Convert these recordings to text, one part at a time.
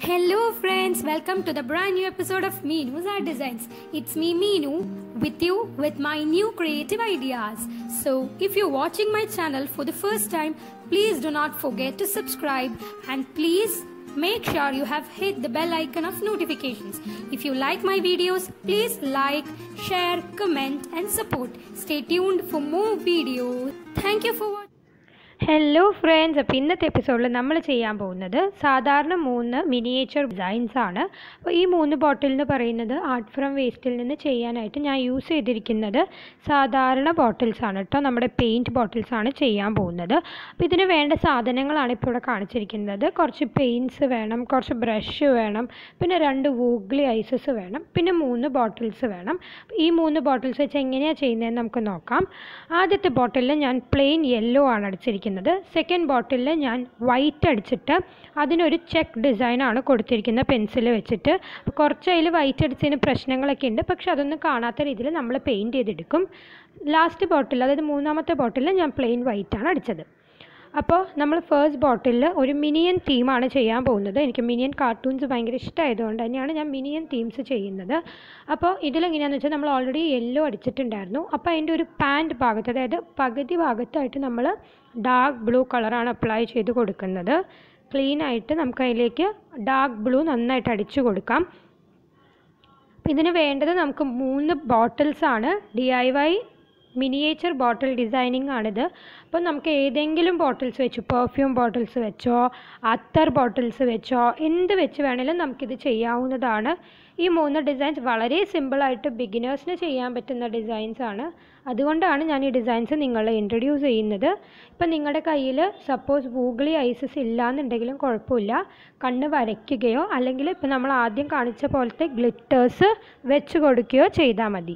Hello, friends. Welcome to the brand new episode of Meenu's Art Designs. It's me, Meenu, with you with my new creative ideas. So, if you're watching my channel for the first time, please do not forget to subscribe and please make sure you have hit the bell icon of notifications. If you like my videos, please like, share, comment, and support. Stay tuned for more videos. Thank you for watching. Hello friends അപ്പോൾ ഇന്നത്തെ എപ്പിസോഡിൽ നമ്മൾ ചെയ്യാൻ പോകുന്നത് സാധാരണ മൂന്ന് miniature designs ആണ് അപ്പോൾ ഈ മൂന്ന് ബോട്ടിൽ എന്ന് പറയുന്നത് ആർട്ട് ഫ്രം വേസ്റ്റിൽ നിന്ന് ചെയ്യാനായിട്ട് ഞാൻ യൂസ് ചെയ്തിരിക്കുന്നത് സാധാരണ ബോട്ടിൽസ് ആണ് കേട്ടോ നമ്മുടെ പെയിൻറ്റ് ബോട്ടിൽസ് ആണ് ചെയ്യാൻ പോകുന്നത് അപ്പോൾ ഇതിന് വേണ്ട സാധനങ്ങളാണ് ഇപ്പോൾ ഇവിടെ കാണിച്ചിരിക്കുന്നത് കുറച്ച് പെയിൻറ്റ്സ് വേണം കുറച്ച് ബ്രഷ് വേണം പിന്നെ രണ്ട് വൂഗ്ലി ഐസസ് വേണം പിന്നെ മൂന്ന് ബോട്ടിൽസ് വേണം ഈ മൂന്ന് ബോട്ടിൽസ് വെച്ച് എങ്ങനെയാണ് ചെയ്യുന്നതെന്ന് നമുക്ക് നോക്കാം ആദ്യത്തെ ബോട്ടിലിൽ ഞാൻ പ്ലെയിൻ യെല്ലോ ആണ് അടിച്ചിരിക്കുന്നത് സെക്കൻഡ് ബോട്ടിലിൽ ഞാൻ വൈറ്റ് അടിച്ചിട്ട് അതിനൊരു ചെക്ക് ഡിസൈനാണ് കൊടുത്തിരിക്കുന്നത് പെൻസിൽ വെച്ചിട്ട് അപ്പോൾ കുറച്ച് അതിൽ വൈറ്റ് അടിച്ചതിന് പ്രശ്നങ്ങളൊക്കെ ഉണ്ട് പക്ഷെ അതൊന്നും കാണാത്ത രീതിയിൽ നമ്മൾ പെയിൻറ്റ് ചെയ്തെടുക്കും ലാസ്റ്റ് ബോട്ടിൽ അതായത് മൂന്നാമത്തെ ബോട്ടിലിൽ ഞാൻ പ്ലെയിൻ വൈറ്റ് ആണ് അടിച്ചത് അപ്പോൾ നമ്മൾ ഫേസ്റ്റ് ബോട്ടിലിൽ ഒരു മിനിയൻ തീമാണ് ചെയ്യാൻ പോകുന്നത് എനിക്ക് മിനിയൻ കാർട്ടൂൺസ് ഭയങ്കര ഇഷ്ടമായതുകൊണ്ട് തന്നെയാണ് ഞാൻ മിനിയൻ തീംസ് ചെയ്യുന്നത് അപ്പോൾ ഇതിലെങ്ങനെയാണെന്ന് വെച്ചാൽ നമ്മൾ ഓൾറെഡി യെല്ലോ അടിച്ചിട്ടുണ്ടായിരുന്നു അപ്പോൾ അതിൻ്റെ ഒരു പാൻറ് ഭാഗത്ത് അതായത് പകുതി ഭാഗത്തായിട്ട് നമ്മൾ ഡാർക്ക് ബ്ലൂ കളറാണ് അപ്ലൈ ചെയ്ത് കൊടുക്കുന്നത് ക്ലീൻ ആയിട്ട് നമുക്ക് അതിലേക്ക് ഡാർക്ക് ബ്ലൂ നന്നായിട്ട് അടിച്ചു കൊടുക്കാം അപ്പോൾ ഇതിന് വേണ്ടത് നമുക്ക് മൂന്ന് ബോട്ടിൽസ് ആണ് D I Y miniature bottle designing ആണിത് അപ്പോൾ നമുക്ക് ഏതെങ്കിലും ബോട്ടിൽസ് വെച്ച് പെർഫ്യൂം ബോട്ടിൽസ് വെച്ചോ അത്തർ ബോട്ടിൽസ് വെച്ചോ എന്ത് വെച്ച് വേണമെങ്കിലും നമുക്കിത് ചെയ്യാവുന്നതാണ് ഈ മൂന്ന് ഡിസൈൻസ് വളരെ സിമ്പിളായിട്ട് ബിഗിനേഴ്സിന് ചെയ്യാൻ പറ്റുന്ന ഡിസൈൻസ് ആണ് അതുകൊണ്ടാണ് ഞാൻ ഈ ഡിസൈൻസ് നിങ്ങളെ ഇൻട്രൊഡ്യൂസ് ചെയ്യുന്നത് ഇപ്പം നിങ്ങളുടെ കയ്യിൽ സപ്പോസ് ഗൂഗിളി ഐസസ് ഇല്ലാന്നുണ്ടെങ്കിലും കുഴപ്പമില്ല കണ്ണ് വരയ്ക്കുകയോ അല്ലെങ്കിൽ ഇപ്പം നമ്മൾ ആദ്യം കാണിച്ച പോലത്തെ ഗ്ലിറ്റേഴ്സ് വെച്ച് കൊടുക്കുകയോ ചെയ്താൽ മതി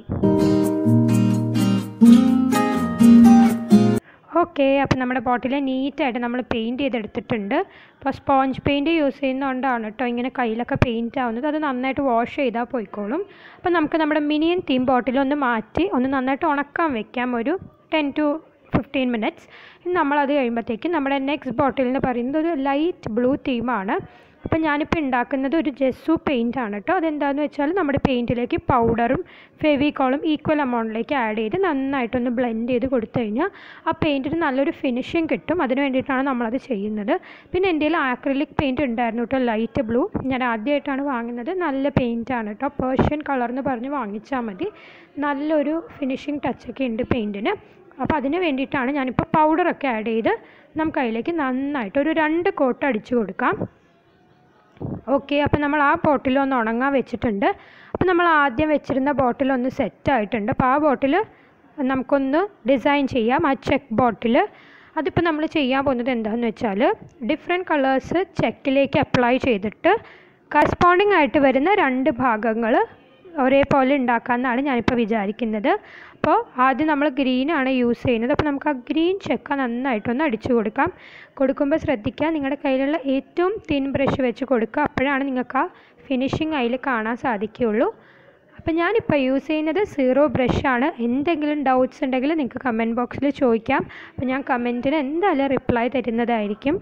ഓക്കെ അപ്പോൾ നമ്മുടെ ബോട്ടിൽ നീറ്റായിട്ട് നമ്മൾ പെയിൻറ്റ് ചെയ്തെടുത്തിട്ടുണ്ട് അപ്പോൾ സ്പോഞ്ച് പെയിൻറ്റ് യൂസ് ചെയ്യുന്നതുകൊണ്ടാണ് കേട്ടോ ഇങ്ങനെ കയ്യിലൊക്കെ പെയിൻറ്റ് ആവുന്നത് അത് നന്നായിട്ട് വാഷ് ചെയ്താൽ പോയിക്കോളും അപ്പോൾ നമുക്ക് നമ്മുടെ മിനിയൻ തീം ബോട്ടിൽ ഒന്ന് മാറ്റി ഒന്ന് നന്നായിട്ട് ഉണക്കാൻ വെക്കാം ഒരു ടെൻ ടു ഫിഫ്റ്റീൻ മിനിറ്റ്സ് നമ്മളത് കഴിയുമ്പോഴത്തേക്കും നമ്മുടെ നെക്സ്റ്റ് ബോട്ടിൽ എന്ന് പറയുന്നത് ഒരു ലൈറ്റ് ബ്ലൂ തീമാണ് അപ്പോൾ ഞാനിപ്പോൾ ഉണ്ടാക്കുന്നത് ഒരു ജെസ്സു പെയിൻ്റ് ആണ് കേട്ടോ അതെന്താണെന്ന് വെച്ചാൽ നമ്മുടെ പെയിൻറ്റിലേക്ക് പൗഡറും ഫെവിക്കോളും ഈക്വൽ എമൗണ്ടിലേക്ക് ആഡ് ചെയ്ത് നന്നായിട്ടൊന്ന് ബ്ലെൻഡ് ചെയ്ത് കൊടുത്തു കഴിഞ്ഞാൽ ആ പെയിൻറ്റിന് നല്ലൊരു ഫിനിഷിങ് കിട്ടും അതിന് വേണ്ടിയിട്ടാണ് നമ്മളത് ചെയ്യുന്നത് പിന്നെ എൻ്റെ കയ്യിൽ ആക്രിലിക് പെയിൻറ്റ് ഉണ്ടായിരുന്നു കേട്ടോ ലൈറ്റ് ബ്ലൂ ഞാൻ ആദ്യമായിട്ടാണ് വാങ്ങുന്നത് നല്ല പെയിൻ്റ് ആണ് കേട്ടോ പേർഷ്യൻ കളർ എന്ന് പറഞ്ഞ് വാങ്ങിച്ചാൽ മതി നല്ലൊരു ഫിനിഷിങ് ടച്ചൊക്കെ ഉണ്ട് പെയിൻറ്റിന് അപ്പോൾ അതിന് വേണ്ടിയിട്ടാണ് ഞാനിപ്പോൾ പൗഡറൊക്കെ ആഡ് ചെയ്ത് നമുക്ക് അതിലേക്ക് നന്നായിട്ട് ഒരു രണ്ട് കോട്ട് അടിച്ചു കൊടുക്കാം ഓക്കെ അപ്പോൾ നമ്മൾ ആ ബോട്ടിൽ ഒന്ന് ഉണങ്ങാൻ വെച്ചിട്ടുണ്ട് അപ്പോൾ നമ്മൾ ആദ്യം വെച്ചിരുന്ന ബോട്ടിൽ ഒന്ന് സെറ്റ് ആയിട്ടുണ്ട് അപ്പോൾ ആ ബോട്ടിൽ നമുക്കൊന്ന് ഡിസൈൻ ചെയ്യാം ആ ചെക്ക് ബോട്ടിൽ അതിപ്പോൾ നമ്മൾ ചെയ്യാൻ പോകുന്നത് എന്താണെന്ന് വെച്ചാൽ ഡിഫറെൻറ്റ് കളേഴ്സ് ചെക്കിലേക്ക് അപ്ലൈ ചെയ്തിട്ട് കറസ്പോണ്ടിങ് ആയിട്ട് വരുന്ന രണ്ട് ഭാഗങ്ങൾ ഒരേപോലെ ഉണ്ടാക്കാമെന്നാണ് ഞാനിപ്പോൾ വിചാരിക്കുന്നത് അപ്പോൾ ആദ്യം നമ്മൾ ഗ്രീനാണ് യൂസ് ചെയ്യുന്നത് അപ്പോൾ നമുക്ക് ആ ഗ്രീൻ ചെക്ക നന്നായിട്ടൊന്ന് അടിച്ചു കൊടുക്കാം കൊടുക്കുമ്പോൾ ശ്രദ്ധിക്കുക നിങ്ങളുടെ കയ്യിലുള്ള ഏറ്റവും തിൻ ബ്രഷ് വെച്ച് കൊടുക്കുക അപ്പോഴാണ് നിങ്ങൾക്ക് ആ ഫിനിഷിങ് അതിൽ കാണാൻ സാധിക്കുകയുള്ളൂ അപ്പോൾ ഞാനിപ്പോൾ യൂസ് ചെയ്യുന്നത് സീറോ ബ്രഷാണ് എന്തെങ്കിലും ഡൗട്ട്സ് ഉണ്ടെങ്കിൽ നിങ്ങൾക്ക് കമൻറ്റ് ബോക്സിൽ ചോദിക്കാം അപ്പോൾ ഞാൻ കമൻറ്റിന് എന്തായാലും റിപ്ലൈ തരുന്നതായിരിക്കും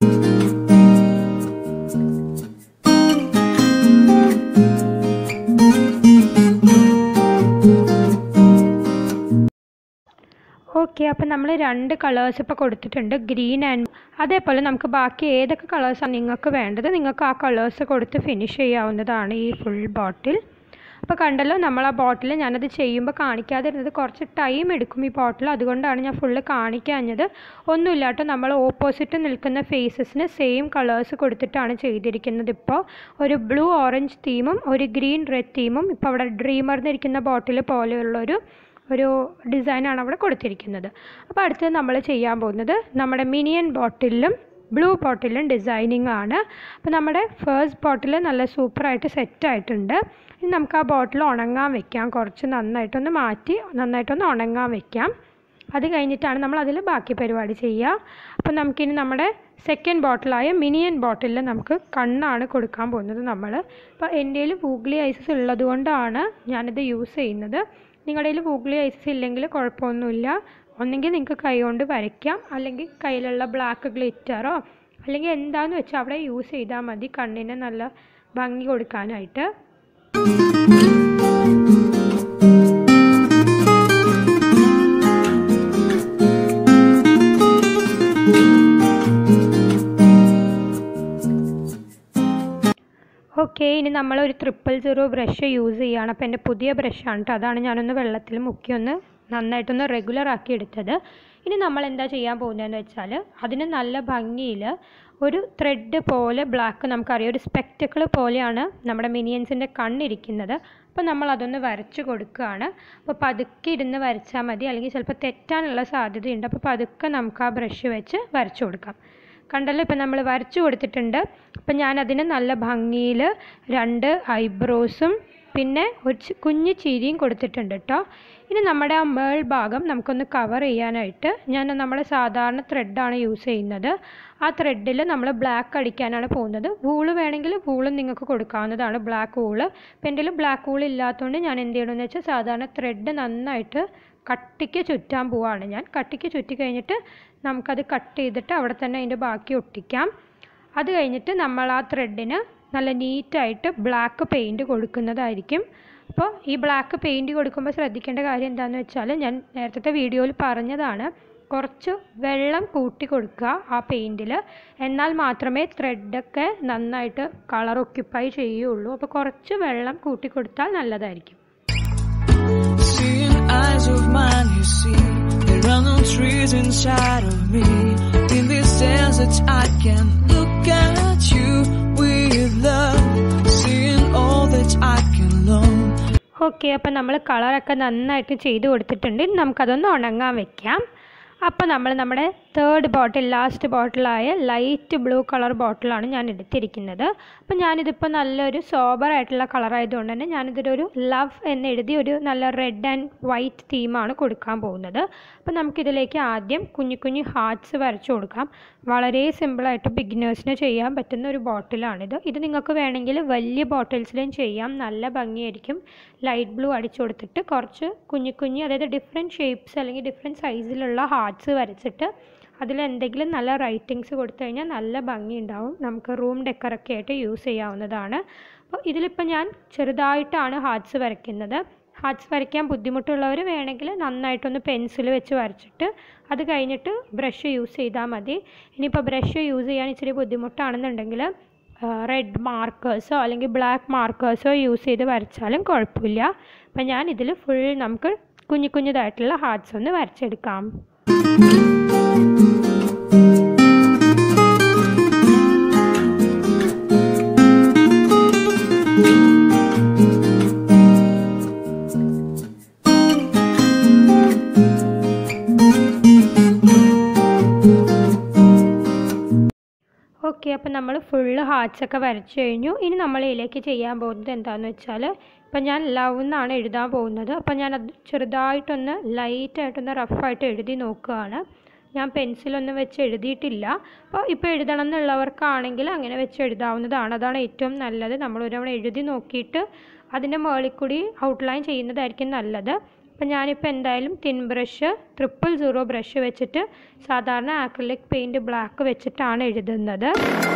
ഓക്കെ അപ്പോൾ നമ്മൾ രണ്ട് കളേഴ്സ് ഇപ്പോൾ കൊടുത്തിട്ടുണ്ട് ഗ്രീൻ ആൻഡ് അതേപോലെ നമുക്ക് ബാക്കി ഏതൊക്കെ കളേഴ്സാണ് നിങ്ങൾക്ക് വേണ്ടത് നിങ്ങൾക്ക് ആ കളേഴ്സ് കൊടുത്ത് ഫിനിഷ് ചെയ്യാവുന്നതാണ് ഈ ഫുൾ ബോട്ടിൽ അപ്പോൾ കണ്ടല്ലോ നമ്മൾ ആ ബോട്ടിൽ ഞാനത് ചെയ്യുമ്പോൾ കാണിക്കാതിരുന്നത് കുറച്ച് ടൈം എടുക്കും ഈ ബോട്ടിൽ അതുകൊണ്ടാണ് ഞാൻ ഫുള്ള് കാണിക്കാഞ്ഞത് ഒന്നുമില്ല കേട്ടോ നമ്മൾ ഓപ്പോസിറ്റ് നിൽക്കുന്ന ഫേസസിന് സെയിം കളേഴ്സ് കൊടുത്തിട്ടാണ് ചെയ്തിരിക്കുന്നത് ഇപ്പോൾ ഒരു ബ്ലൂ ഓറഞ്ച് തീമും ഒരു ഗ്രീൻ റെഡ് തീമും ഇപ്പോൾ അവിടെ ഡ്രീമർ എന്നിരിക്കുന്ന ബോട്ടിൽ പോലെയുള്ളൊരു ഒരു ഡിസൈനാണ് അവിടെ കൊടുത്തിരിക്കുന്നത് അപ്പോൾ അടുത്തത് നമ്മൾ ചെയ്യാൻ പോകുന്നത് നമ്മുടെ മിനിയൻ ബോട്ടിലും ബ്ലൂ ബോട്ടിലും ഡിസൈനിങ് ആണ് അപ്പോൾ നമ്മുടെ ഫേസ്റ്റ് ബോട്ടിൽ നല്ല സൂപ്പറായിട്ട് സെറ്റ് ആയിട്ടുണ്ട് ഇനി നമുക്ക് ആ ബോട്ടിൽ ഉണങ്ങാൻ വെക്കാം കുറച്ച് നന്നായിട്ടൊന്ന് മാറ്റി നന്നായിട്ടൊന്ന് ഉണങ്ങാൻ വെക്കാം അത് കഴിഞ്ഞിട്ടാണ് നമ്മൾ അതിൽ ബാക്കി പരിപാടി ചെയ്യുക അപ്പോൾ നമുക്കിനി നമ്മുടെ സെക്കൻഡ് ബോട്ടിലായ മിനിയൻ ബോട്ടിലിൽ നമുക്ക് കണ്ണാണ് കൊടുക്കാൻ പോകുന്നത് നമ്മൾ അപ്പോൾ എൻ്റെ കയ്യിൽ ഗൂഗിളി ഐസസ് ഉള്ളത് കൊണ്ടാണ് ഞാനിത് യൂസ് ചെയ്യുന്നത് നിങ്ങളുടെ കയ്യിൽ ഗൂഗിളി ഐസസ് ഇല്ലെങ്കിൽ കുഴപ്പമൊന്നുമില്ല ഒന്നെങ്കിൽ നിങ്ങൾക്ക് കൈ കൊണ്ട് വരയ്ക്കാം അല്ലെങ്കിൽ കയ്യിലുള്ള ബ്ലാക്ക് ഗ്ലിറ്ററോ അല്ലെങ്കിൽ എന്താണെന്ന് വെച്ചാൽ അവിടെ യൂസ് ചെയ്താൽ മതി കണ്ണിന് നല്ല ഭംഗി കൊടുക്കാനായിട്ട് ഓക്കെ ഇനി നമ്മൾ ഒരു ട്രിപ്പിൾ സീറോ ബ്രഷ് യൂസ് ചെയ്യുകയാണ് അപ്പോൾ എൻ്റെ പുതിയ ബ്രഷാണ് കേട്ടോ അതാണ് ഞാനൊന്ന് വെള്ളത്തിൽ മുക്കി ഒന്ന് നന്നായിട്ടൊന്ന് റെഗുലർ ആക്കി എടുത്തത് ഇനി നമ്മൾ എന്താ ചെയ്യാൻ പോകുന്നതെന്ന് വെച്ചാൽ അതിന് നല്ല ഭംഗിയിൽ ഒരു ത്രെഡ് പോലെ ബ്ലാക്ക് നമുക്കറിയാം ഒരു സ്പെക്റ്റക്കിൾ പോലെയാണ് നമ്മുടെ മിനിയൻസിൻ്റെ കണ്ണിരിക്കുന്നത് അപ്പോൾ നമ്മൾ അതൊന്ന് വരച്ച് കൊടുക്കുകയാണ് അപ്പോൾ പതുക്കെ ഇരുന്ന് വരച്ചാൽ മതി അല്ലെങ്കിൽ ചിലപ്പോൾ തെറ്റാനുള്ള സാധ്യതയുണ്ട് അപ്പോൾ പതുക്കെ നമുക്ക് ആ ബ്രഷ് വെച്ച് വരച്ചു കൊടുക്കാം കണ്ടല്ലോ ഇപ്പം നമ്മൾ വരച്ചു കൊടുത്തിട്ടുണ്ട് അപ്പം ഞാനതിന് നല്ല ഭംഗിയിൽ രണ്ട് ഐബ്രോസും പിന്നെ ഒരു ചി- കുഞ്ഞു ചിരിയും കൊടുത്തിട്ടുണ്ട് കേട്ടോ ഇനി നമ്മുടെ ആ മേൾ ഭാഗം നമുക്കൊന്ന് കവർ ചെയ്യാനായിട്ട് ഞാൻ നമ്മുടെ സാധാരണ ത്രെഡാണ് യൂസ് ചെയ്യുന്നത് ആ ത്രെഡിൽ നമ്മൾ ബ്ലാക്ക് അടിക്കാനാണ് പോകുന്നത് വൂള് വേണമെങ്കിൽ വൂളും നിങ്ങൾക്ക് കൊടുക്കാവുന്നതാണ് ബ്ലാക്ക് വൂള് ഇപ്പം എൻ്റെ ബ്ലാക്ക് വൂൾ ഇല്ലാത്തതുകൊണ്ട് ഞാൻ എന്ത് ചെയ്യണമെന്ന് വെച്ചാൽ സാധാരണ ത്രെഡ് നന്നായിട്ട് കട്ടിക്ക് ചുറ്റാൻ പോവാണ് ഞാൻ കട്ടിക്ക് ചുറ്റി കഴിഞ്ഞിട്ട് നമുക്കത് കട്ട് ചെയ്തിട്ട് അവിടെ തന്നെ അതിൻ്റെ ബാക്കി ഒട്ടിക്കാം അത് കഴിഞ്ഞിട്ട് നമ്മൾ ആ ത്രെഡിന് നല്ല നീറ്റായിട്ട് ബ്ലാക്ക് പെയിൻറ് കൊടുക്കുന്നതായിരിക്കും അപ്പോൾ ഈ ബ്ലാക്ക് പെയിൻറ് കൊടുക്കുമ്പോൾ ശ്രദ്ധിക്കേണ്ട കാര്യം എന്താണെന്ന് വെച്ചാൽ ഞാൻ നേരത്തെ വീഡിയോയിൽ പറഞ്ഞതാണ് കുറച്ച് വെള്ളം കൂട്ടി കൊടുക്കുക ആ പെയിൻറ്റിൽ എന്നാൽ മാത്രമേ ത്രെഡൊക്കെ നന്നായിട്ട് കളർ ഒക്യുപ്പൈ ചെയ്യുള്ളൂ അപ്പോൾ കുറച്ച് വെള്ളം കൂട്ടി കൊടുത്താൽ നല്ലതായിരിക്കും Seeing eyes of mine, you see, there are no trees inside of me. In this desert, I can look at you with love, seeing all that I can learn. Okay അപ്പം നമ്മൾ കളറൊക്കെ നന്നായിട്ട് ചെയ്ത് കൊടുത്തിട്ടുണ്ട് ഇനി നമുക്കതൊന്ന് ഉണങ്ങാൻ വെക്കാം അപ്പോൾ നമ്മൾ നമ്മുടെ തേർഡ് ബോട്ടിൽ ലാസ്റ്റ് ബോട്ടിലായ ലൈറ്റ് ബ്ലൂ കളർ ബോട്ടിലാണ് ഞാൻ എടുത്തിരിക്കുന്നത് അപ്പോൾ ഞാനിതിപ്പോൾ നല്ലൊരു സോബർ ആയിട്ടുള്ള കളർ ആയതുകൊണ്ട് തന്നെ ഞാനിതിലൊരു ലവ് എന്ന് എഴുതി ഒരു നല്ല റെഡ് ആൻഡ് വൈറ്റ് തീമാണ് കൊടുക്കാൻ പോകുന്നത് അപ്പോൾ നമുക്കിതിലേക്ക് ആദ്യം കുഞ്ഞു കുഞ്ഞു ഹാർട്സ് വരച്ചു കൊടുക്കാം വളരെ സിമ്പിളായിട്ട് ബിഗിനേഴ്സിന് ചെയ്യാൻ പറ്റുന്ന ഒരു ബോട്ടിലാണിത് ഇത് നിങ്ങൾക്ക് വേണമെങ്കിൽ വലിയ ബോട്ടിൽസിലും ചെയ്യാം നല്ല ഭംഗിയായിരിക്കും ലൈറ്റ് ബ്ലൂ അടിച്ചു കൊടുത്തിട്ട് കുറച്ച് കുഞ്ഞു കുഞ്ഞു അതായത് ഡിഫറെൻറ്റ് ഷേപ്സ് അല്ലെങ്കിൽ ഡിഫറെൻറ്റ് സൈസിലുള്ള ഹാർട്സ് വരച്ചിട്ട് അതിൽ എന്തെങ്കിലും നല്ല റൈറ്റിങ്സ് കൊടുത്തു കഴിഞ്ഞാൽ നല്ല ഭംഗി ഉണ്ടാവും നമുക്ക് റൂം ഡെക്കറൊക്കെ ആയിട്ട് യൂസ് ചെയ്യാവുന്നതാണ് അപ്പോൾ ഇതിലിപ്പോൾ ഞാൻ ചെറുതായിട്ടാണ് ഹാർട്സ് വരയ്ക്കുന്നത് ഹാർട്സ് വരയ്ക്കാൻ ബുദ്ധിമുട്ടുള്ളവർ വേണമെങ്കിൽ നന്നായിട്ടൊന്ന് പെൻസിൽ വെച്ച് വരച്ചിട്ട് അത് കഴിഞ്ഞിട്ട് ബ്രഷ് യൂസ് ചെയ്താൽ മതി ഇനിയിപ്പോൾ ബ്രഷ് യൂസ് ചെയ്യാൻ ഇച്ചിരി ബുദ്ധിമുട്ടാണെന്നുണ്ടെങ്കിൽ റെഡ് മാർക്കേഴ്സോ അല്ലെങ്കിൽ ബ്ലാക്ക് മാർക്കേഴ്സോ യൂസ് ചെയ്ത് വരച്ചാലും കുഴപ്പമില്ല അപ്പം ഞാൻ ഇതിൽ ഫുൾ നമുക്ക് കുഞ്ഞു കുഞ്ഞതായിട്ടുള്ള ഹാർട്സ് ഒന്ന് വരച്ചെടുക്കാം ഓക്കെ അപ്പോൾ നമ്മൾ ഫുള്ള് ഹാർട്സൊക്കെ വരച്ചു കഴിഞ്ഞു ഇനി നമ്മൾ ഇതിലേക്ക് ചെയ്യാൻ പോകുന്നത് എന്താണെന്ന് വെച്ചാൽ ഇപ്പം ഞാൻ ലവ് എന്നാണ് എഴുതാൻ പോകുന്നത് അപ്പം ഞാനത് ചെറുതായിട്ടൊന്ന് ലൈറ്റായിട്ടൊന്ന് റഫായിട്ട് എഴുതി നോക്കുകയാണ് ഞാൻ പെൻസിലൊന്നും വെച്ച് എഴുതിയിട്ടില്ല അപ്പോൾ ഇപ്പോൾ എഴുതണം എന്നുള്ളവർക്കാണെങ്കിൽ അങ്ങനെ വെച്ച് എഴുതാവുന്നതാണ് അതാണ് ഏറ്റവും നല്ലത് നമ്മൾ ഒരു തവണ എഴുതി നോക്കിയിട്ട് അതിൻ്റെ മുകളിൽ കൂടി ഔട്ട്ലൈൻ ചെയ്യുന്നതായിരിക്കും നല്ലത് അപ്പം ഞാനിപ്പോൾ എന്തായാലും thin brush triple zero brush വെച്ചിട്ട് സാധാരണ ആക്രിലിക് പെയിൻറ് ബ്ലാക്ക് വെച്ചിട്ടാണ് എഴുതുന്നത്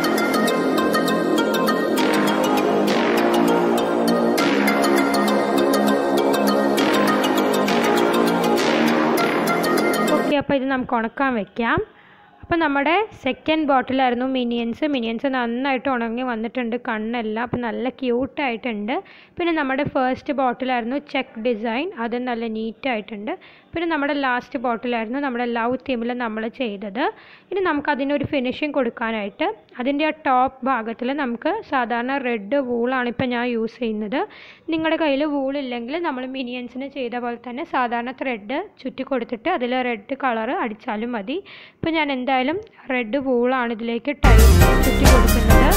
ഓക്കെ അപ്പോൾ ഇത് നമുക്ക് ഉണക്കാൻ വെക്കാം അപ്പോൾ നമ്മുടെ സെക്കൻഡ് ബോട്ടിലായിരുന്നു മിനിയൻസ് മിനിയൻസ് നന്നായിട്ട് ഉണങ്ങി വന്നിട്ടുണ്ട് കണ്ണെല്ലാം അപ്പോൾ നല്ല ക്യൂട്ടായിട്ടുണ്ട് പിന്നെ നമ്മുടെ ഫസ്റ്റ് ബോട്ടിലായിരുന്നു ചെക്ക് ഡിസൈൻ അത് നല്ല നീറ്റായിട്ടുണ്ട് പിന്നെ നമ്മുടെ ലാസ്റ്റ് ബോട്ടിലായിരുന്നു നമ്മുടെ ലവ് തീമിൽ നമ്മൾ ചെയ്തത് ഇനി നമുക്ക് അതിനൊരു ഫിനിഷിങ് കൊടുക്കാനായിട്ട് അതിൻ്റെ ആ ടോപ്പ് ഭാഗത്തിൽ നമുക്ക് സാധാരണ റെഡ് വൂളാണ് ഇപ്പോൾ ഞാൻ യൂസ് ചെയ്യുന്നത് നിങ്ങളുടെ കയ്യിൽ വൂളില്ലെങ്കിൽ നമ്മൾ മിനിയൻസിന് ചെയ്ത പോലെ തന്നെ സാധാരണ ത്രെഡ് ചുറ്റി കൊടുത്തിട്ട് അതിൽ റെഡ് കളർ അടിച്ചാലും മതി ഇപ്പോൾ ഞാൻ എന്തായാലും റെഡ് വൂളാണ് ഇതിലേക്ക് ടൈ ചുറ്റി കൊടുക്കുന്നത്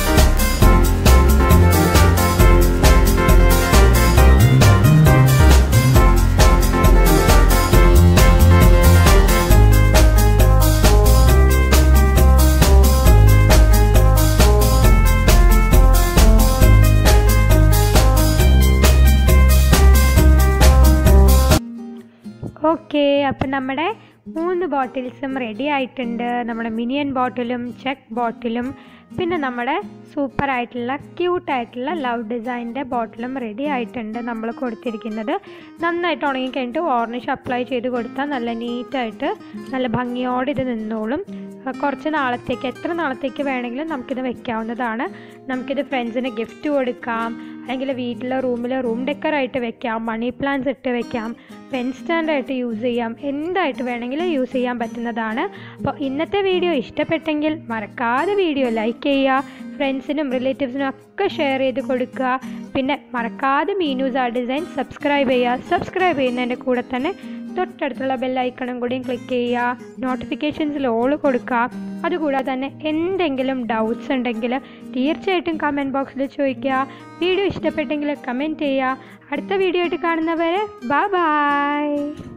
ഓക്കെ ഓക്കെ അപ്പം നമ്മുടെ മൂന്ന് ബോട്ടിൽസും റെഡി ആയിട്ടുണ്ട് നമ്മുടെ മിനിയൻ ബോട്ടിലും ചെക്ക് ബോട്ടിലും പിന്നെ നമ്മുടെ സൂപ്പർ ആയിട്ടുള്ള ക്യൂട്ടായിട്ടുള്ള ലവ് ഡിസൈനിൻ്റെ ബോട്ടിലും റെഡി ആയിട്ടുണ്ട് നമ്മൾ കൊടുത്തിരിക്കുന്നത് നന്നായിട്ട് ഉണങ്ങി കഴിഞ്ഞിട്ട് വാർണിഷ് അപ്ലൈ ചെയ്ത് കൊടുത്താൽ നല്ല നീറ്റായിട്ട് നല്ല ഭംഗിയോടെ ഇത് നിന്നോളും അഹ് കുറച്ച് നാളത്തേക്ക് എത്ര നാളത്തേക്ക് വേണമെങ്കിലും നമുക്കിത് വെക്കാവുന്നതാണ് നമുക്കിത് ഫ്രണ്ട്സിന് ഗിഫ്റ്റ് കൊടുക്കാം അല്ലെങ്കിൽ വീട്ടിലെ റൂമിൽ റൂം ഡെക്കറായിട്ട് വെക്കാം മണി പ്ലാന്റ്സ് ഇട്ട് വെക്കാം പെൻ സ്റ്റാൻഡായിട്ട് യൂസ് ചെയ്യാം എന്തായിട്ട് വേണമെങ്കിലും യൂസ് ചെയ്യാൻ പറ്റുന്നതാണ് അപ്പോൾ ഇന്നത്തെ വീഡിയോ ഇഷ്ടപ്പെട്ടെങ്കിൽ മറക്കാതെ വീഡിയോ ലൈക്ക് ചെയ്യുക ഫ്രണ്ട്സിനും റിലേറ്റീവ്സിനും ഒക്കെ ഷെയർ ചെയ്ത് കൊടുക്കുക പിന്നെ മറക്കാതെ മീനൂസ് ആ ഡിസൈൻ സബ്സ്ക്രൈബ് ചെയ്യുക സബ്സ്ക്രൈബ് ചെയ്യുന്നതിൻ്റെ കൂടെ തന്നെ തൊട്ടടുത്തുള്ള ബെല്ലൈക്കണും കൂടിയും ക്ലിക്ക് ചെയ്യുക നോട്ടിഫിക്കേഷൻസിൽ ഓൾ കൊടുക്കുക അതുകൂടാതെ തന്നെ എന്തെങ്കിലും ഡൗട്ട്സ് ഉണ്ടെങ്കിൽ തീർച്ചയായിട്ടും കമൻറ്റ് ബോക്സിൽ ചോദിക്കുക വീഡിയോ ഇഷ്ടപ്പെട്ടെങ്കിൽ കമൻറ്റ് ചെയ്യുക അടുത്ത വീഡിയോ ആയിട്ട് കാണുന്നവരെ ബൈ ബൈ